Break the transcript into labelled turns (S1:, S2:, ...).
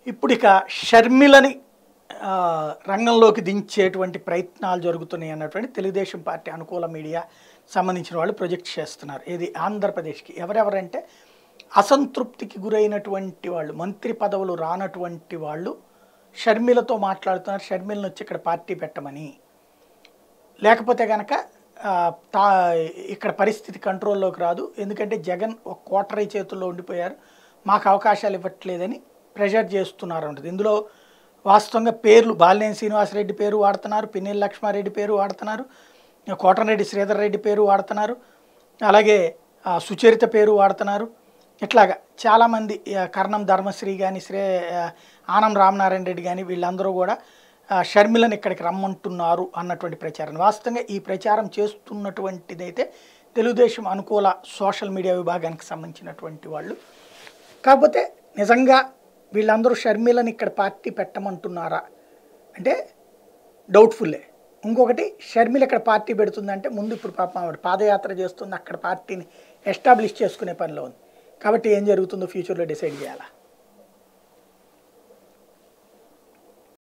S1: ఇప్పుడు ఇక షర్మిలని ఆ, రంగంలోకి దించేటువంటి ప్రయత్నాలు జరుగుతున్నాయి అన్నటువంటి తెలుగుదేశం పార్టీ అనుకూల మీడియా సంబంధించిన వాళ్ళు ప్రొజెక్ట్ చేస్తున్నారు ఇది ఆంధ్రప్రదేశ్కి ఎవరెవరంటే అసంతృప్తికి గురైనటువంటి వాళ్ళు మంత్రి పదవులు రానటువంటి వాళ్ళు షర్మిలతో మాట్లాడుతున్నారు షర్మిలను వచ్చి ఇక్కడ పార్టీ పెట్టమని లేకపోతే కనుక ఆ, తా ఇక్కడ పరిస్థితి కంట్రోల్లోకి రాదు ఎందుకంటే జగన్ ఒక కోటరీ చేతుల్లో ఉండిపోయారు మాకు అవకాశాలు ఇవ్వట్లేదని ప్రెషర్ చేస్తున్నారు ఉంటుంది ఇందులో వాస్తవంగా పేర్లు బాలినేని శ్రీనివాసరెడ్డి పేరు వాడుతున్నారు పిన్నెల్లి లక్ష్మారెడ్డి పేరు వాడుతున్నారు కోటరెడ్డి శ్రీధర్ రెడ్డి పేరు వాడుతున్నారు అలాగే ఆ, సుచరిత పేరు వాడుతున్నారు ఇట్లాగా చాలామంది ఆ, కర్ణం ధర్మశ్రీ కానీ శ్రీ ఆ, ఆనం రామనారాయణ రెడ్డి కానీ వీళ్ళందరూ కూడా ఆ, షర్మిలను ఇక్కడికి రమ్మంటున్నారు అన్నటువంటి ప్రచారం వాస్తవంగా ఈ ప్రచారం చేస్తున్నటువంటిదైతే తెలుగుదేశం అనుకూల సోషల్ మీడియా విభాగానికి సంబంధించినటువంటి వాళ్ళు కాకపోతే నిజంగా వీళ్ళందరూ షర్మిలని ఇక్కడ పార్టీ పెట్టమంటున్నారా అంటే డౌట్ఫుల్లే ఇంకొకటి షర్మిల ఇక్కడ పార్టీ పెడుతుందంటే ముందు ఇప్పుడు పాపం ఆవిడ పాదయాత్ర చేస్తుంది అక్కడ పార్టీని ఎస్టాబ్లిష్ చేసుకునే పనిలో ఉంది కాబట్టి ఏం జరుగుతుందో ఫ్యూచర్లో డిసైడ్ చేయాలా